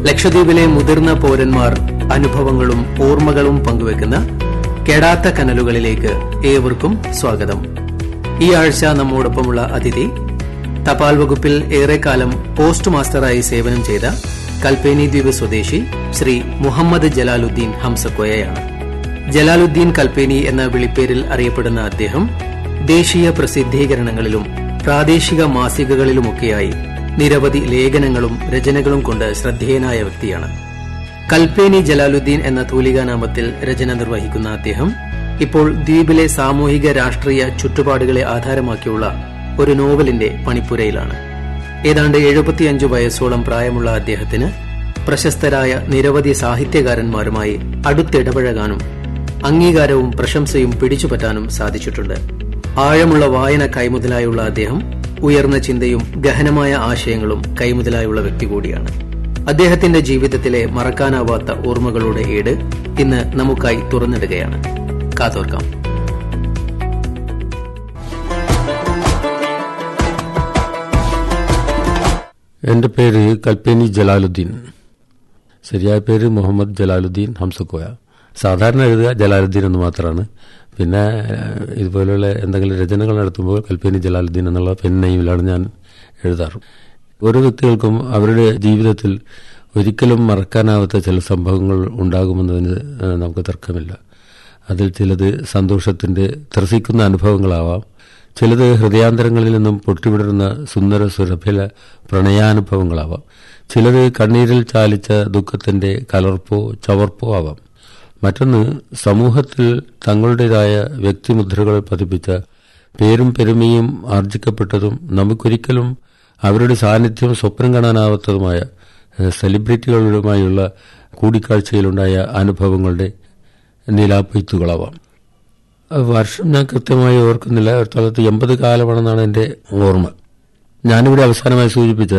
ലക്ഷദ്വീപിലെ മുതിർന്ന പൌരന്മാർ അനുഭവങ്ങളും ഓർമ്മകളും പങ്കുവെക്കുന്ന കെടാത്ത കനലുകളിലേക്ക് ഏവർക്കും സ്വാഗതം ഈ ആഴ്ച നമ്മോടൊപ്പമുള്ള അതിഥി തപാൽ വകുപ്പിൽ ഏറെക്കാലം പോസ്റ്റ് മാസ്റ്ററായി സേവനം ചെയ്ത കൽപ്പേനി ദ്വീപ് സ്വദേശി ശ്രീ മുഹമ്മദ് ജലാലുദ്ദീൻ ഹംസക്കോയയാണ് ജലാലുദ്ദീൻ കൽപ്പേനി എന്ന വിളിപ്പേരിൽ അറിയപ്പെടുന്ന അദ്ദേഹം ദേശീയ പ്രസിദ്ധീകരണങ്ങളിലും പ്രാദേശിക മാസികകളിലുമൊക്കെയായി നിരവധി ലേഖനങ്ങളും രചനകളും കൊണ്ട് ശ്രദ്ധേയനായ വ്യക്തിയാണ് കൽപ്പേനി ജലാലുദ്ദീൻ എന്ന തൂലികാനാമത്തിൽ രചന നിർവഹിക്കുന്ന അദ്ദേഹം ഇപ്പോൾ ദ്വീപിലെ സാമൂഹിക രാഷ്ട്രീയ ചുറ്റുപാടുകളെ ആധാരമാക്കിയുള്ള ഒരു നോവലിന്റെ പണിപ്പുരയിലാണ് ഏതാണ്ട് എഴുപത്തിയഞ്ചു വയസ്സോളം പ്രായമുള്ള അദ്ദേഹത്തിന് പ്രശസ്തരായ നിരവധി സാഹിത്യകാരന്മാരുമായി അടുത്തിടപഴകാനും അംഗീകാരവും പ്രശംസയും പിടിച്ചുപറ്റാനും സാധിച്ചിട്ടുണ്ട് ആഴമുള്ള വായന കൈമുതലായുള്ള അദ്ദേഹം ഉയർന്ന ചിന്തയും ഗഹനമായ ആശയങ്ങളും കൈമുതലായുള്ള വ്യക്തി കൂടിയാണ് അദ്ദേഹത്തിന്റെ ജീവിതത്തിലെ മറക്കാനാവാത്ത ഓർമ്മകളുടെ ഏട് ഇന്ന് നമുക്കായി തുറന്നിടുകയാണ് കാതോർക്കാം എൻ്റെ പേര് കൽപ്പേനി ജലാലുദ്ദീൻ ശരിയായ പേര് മുഹമ്മദ് ജലാലുദ്ദീൻ ഹംസക്കോയ സാധാരണ എഴുതുക ജലാലുദ്ദീൻ എന്ന് മാത്രമാണ് പിന്നെ ഏഹ്, ഇതുപോലെയുള്ള എന്തെങ്കിലും രചനകൾ നടത്തുമ്പോൾ കൽപ്പേനി ജലാലുദ്ദീൻ എന്നുള്ള പെന്നയിലാണ് ഞാൻ എഴുതാറ് ഓരോ വ്യക്തികൾക്കും അവരുടെ ജീവിതത്തിൽ ഒരിക്കലും മറക്കാനാവാത്ത ചില സംഭവങ്ങൾ ഉണ്ടാകുമെന്നതിന് ഏഹ്, നമുക്ക് തർക്കമില്ല അതിൽ ചിലത് സന്തോഷത്തിന്റെ ത്രസിക്കുന്ന അനുഭവങ്ങളാവാം ചിലത് ഹൃദയാന്തരങ്ങളിൽ നിന്നും പൊട്ടിവിടരുന്ന സുന്ദര സുരഭില പ്രണയാനുഭവങ്ങളാവാം ചിലത് കണ്ണീരിൽ ചാലിച്ച ദുഃഖത്തിന്റെ കലർപ്പോ ചവർപ്പോ ആവാം മറ്റൊന്ന് സമൂഹത്തിൽ തങ്ങളുടേതായ വ്യക്തിമുദ്രകൾ പതിപ്പിച്ച പേരും പെരുമയും ആർജിക്കപ്പെട്ടതും നമുക്കൊരിക്കലും അവരുടെ സാന്നിധ്യം സ്വപ്നം കാണാനാവാത്തതുമായ ഏഹ്, സെലിബ്രിറ്റികളുമായുള്ള കൂടിക്കാഴ്ചയിലുണ്ടായ അനുഭവങ്ങളുടെ നിലാപ്പൊയ്ത്തുകളാവാം അത് വർഷം ഞാൻ കൃത്യമായി ഓർക്കുന്നില്ല ആയിരത്തി തൊള്ളായിരത്തി എൺപത് കാലമാണെന്നാണ് എൻ്റെ ഓർമ്മ ഞാനിവിടെ അവസാനമായി സൂചിപ്പിച്ച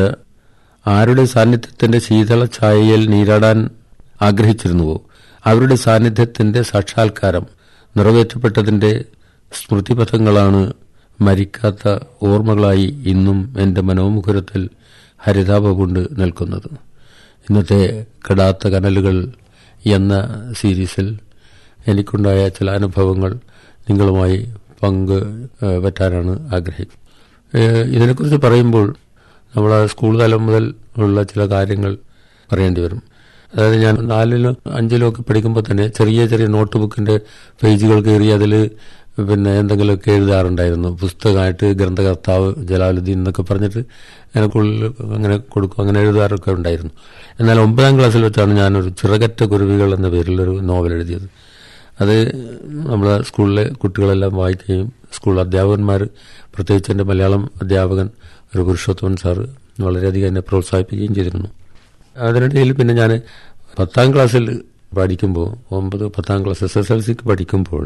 ആരുടെ സാന്നിധ്യത്തിന്റെ ശീതള ഛായയിൽ നീരാടാൻ ആഗ്രഹിച്ചിരുന്നുവോ അവരുടെ സാന്നിധ്യത്തിന്റെ സാക്ഷാത്കാരം നിറവേറ്റപ്പെട്ടതിന്റെ സ്മൃതിപഥങ്ങളാണ് മരിക്കാത്ത ഓർമ്മകളായി ഇന്നും എൻ്റെ മനോമുഖരത്തിൽ ഹരിതാപ കൊണ്ട് നിൽക്കുന്നത് ഇന്നത്തെ കടാത്ത കനലുകൾ എന്ന സീരീസിൽ എനിക്കുണ്ടായ ചില അനുഭവങ്ങൾ നിങ്ങളുമായി പങ്ക് ഏഹ്, പറ്റാനാണ് ആഗ്രഹിക്കുന്നത് ഏഹ്, ഇതിനെക്കുറിച്ച് പറയുമ്പോൾ നമ്മൾ സ്കൂൾ തലം മുതൽ ഉള്ള ചില കാര്യങ്ങൾ പറയേണ്ടി വരും അതായത് ഞാൻ നാലിലും അഞ്ചിലും ഒക്കെ പഠിക്കുമ്പോൾ തന്നെ ചെറിയ ചെറിയ നോട്ട് ബുക്കിന്റെ പേജുകൾ കയറി അതിൽ പിന്നെ എന്തെങ്കിലുമൊക്കെ എഴുതാറുണ്ടായിരുന്നു പുസ്തകമായിട്ട് ഗ്രന്ഥകർത്താവ് ജലാലുദ്ദീൻ എന്നൊക്കെ പറഞ്ഞിട്ട് എനിക്കുള്ളിൽ അങ്ങനെ കൊടുക്കും അങ്ങനെ എഴുതാറൊക്കെ ഉണ്ടായിരുന്നു എന്നാൽ ഒമ്പതാം ക്ലാസ്സിൽ വെച്ചാണ് ഞാനൊരു ചിറകറ്റ കുരുവികൾ എന്ന പേരിലൊരു നോവൽ എഴുതിയത് അത് നമ്മളെ സ്കൂളിലെ കുട്ടികളെല്ലാം വായിക്കുകയും സ്കൂൾ അധ്യാപകന്മാർ പ്രത്യേകിച്ച് എൻ്റെ മലയാളം അധ്യാപകൻ ഒരു പുരുഷോത്തമൻ സാറ് വളരെയധികം എന്നെ പ്രോത്സാഹിപ്പിക്കുകയും ചെയ്തിരുന്നു അതിനിടയിൽ പിന്നെ ഞാൻ പത്താം ക്ലാസ്സിൽ പഠിക്കുമ്പോൾ ഒമ്പത് പത്താം ക്ലാസ് എസ് എസ് എൽ സിക്ക് പഠിക്കുമ്പോൾ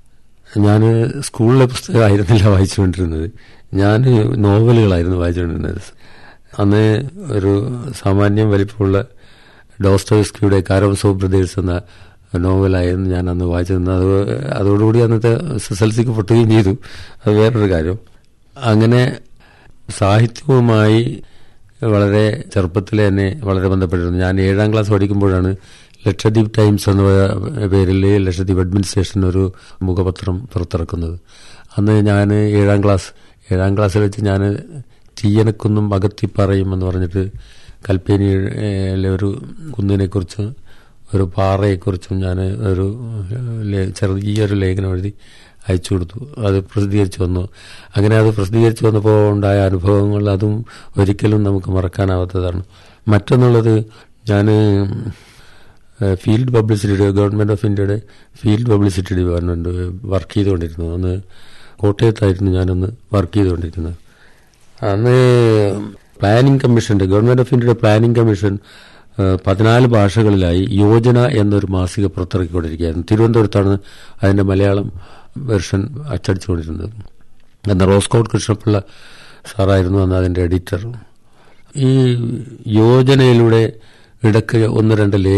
ഞാൻ സ്കൂളിലെ പുസ്തകമായിരുന്നില്ല വായിച്ചുകൊണ്ടിരുന്നത് ഞാൻ നോവലുകളായിരുന്നു വായിച്ചുകൊണ്ടിരുന്നത് അന്ന് ഒരു സാമാന്യം വലിപ്പമുള്ള ഡോസ്റ്റോസ്കിയുടെ കാരവസോ ബ്രദേഴ്സ് എന്ന നോവലായിരുന്നു ഞാൻ അന്ന് വായിച്ചിരുന്നത് അത് അതോടുകൂടി അന്നത്തെ എസ് എസ് എൽ സിക്ക് പൊട്ടുകയും ചെയ്തു അത് വേറൊരു കാര്യം അങ്ങനെ സാഹിത്യവുമായി വളരെ ചെറുപ്പത്തിൽ തന്നെ വളരെ ബന്ധപ്പെട്ടിരുന്നു ഞാൻ ഏഴാം ക്ലാസ് പഠിക്കുമ്പോഴാണ് ലക്ഷദ്വീപ് ടൈംസ് എന്ന പേരിൽ ലക്ഷദ്വീപ് അഡ്മിനിസ്ട്രേഷൻ ഒരു മുഖപത്രം പുറത്തിറക്കുന്നത് അന്ന് ഞാൻ ഏഴാം ക്ലാസ് ഏഴാം ക്ലാസ്സിൽ വെച്ച് ഞാൻ തീയനക്കുന്നും അകത്തിപ്പറയും എന്ന് പറഞ്ഞിട്ട് കൽപ്പേനിയിലെ ഒരു കുന്നിനെക്കുറിച്ച് ഒരു പാറയെക്കുറിച്ചും ഞാൻ ഒരു ലേ- ചെറിയൊരു ലേഖനം എഴുതി അയച്ചു കൊടുത്തു അത് പ്രസിദ്ധീകരിച്ചു വന്നു അങ്ങനെ അത് പ്രസിദ്ധീകരിച്ചു വന്നപ്പോൾ ഉണ്ടായ അനുഭവങ്ങൾ അതും ഒരിക്കലും നമുക്ക് മറക്കാനാവാത്തതാണ് മറ്റൊന്നുള്ളത് ഞാൻ ഫീൽഡ് പബ്ലിസിറ്റിയുടെ ഗവൺമെന്റ് ഓഫ് ഇന്ത്യയുടെ ഫീൽഡ് പബ്ലിസിറ്റി ഡിപ്പാർട്ട്മെന്റ് വർക്ക് ചെയ്തുകൊണ്ടിരുന്നു അന്ന് കോട്ടയത്തായിരുന്നു ഞാനന്ന് വർക്ക് ചെയ്തുകൊണ്ടിരുന്നത് അന്ന് പ്ലാനിംഗ് കമ്മീഷന്റെ ഗവൺമെന്റ് ഓഫ് ഇന്ത്യയുടെ പ്ലാനിംഗ് കമ്മീഷൻ ഏഹ്, പതിനാല് ഭാഷകളിലായി യോജന എന്നൊരു മാസിക പുറത്തിറക്കിക്കൊണ്ടിരിക്കുകയായിരുന്നു തിരുവനന്തപുരത്താണ് അതിന്റെ മലയാളം വെർഷൻ അച്ചടിച്ചുകൊണ്ടിരുന്നത് അന്ന് റോസ്കോട്ട് കൃഷ്ണപിള്ള സാറായിരുന്നു അന്ന് അതിന്റെ എഡിറ്റർ ഈ യോജനയിലൂടെ ഇടയ്ക്ക് ഒന്ന് രണ്ട്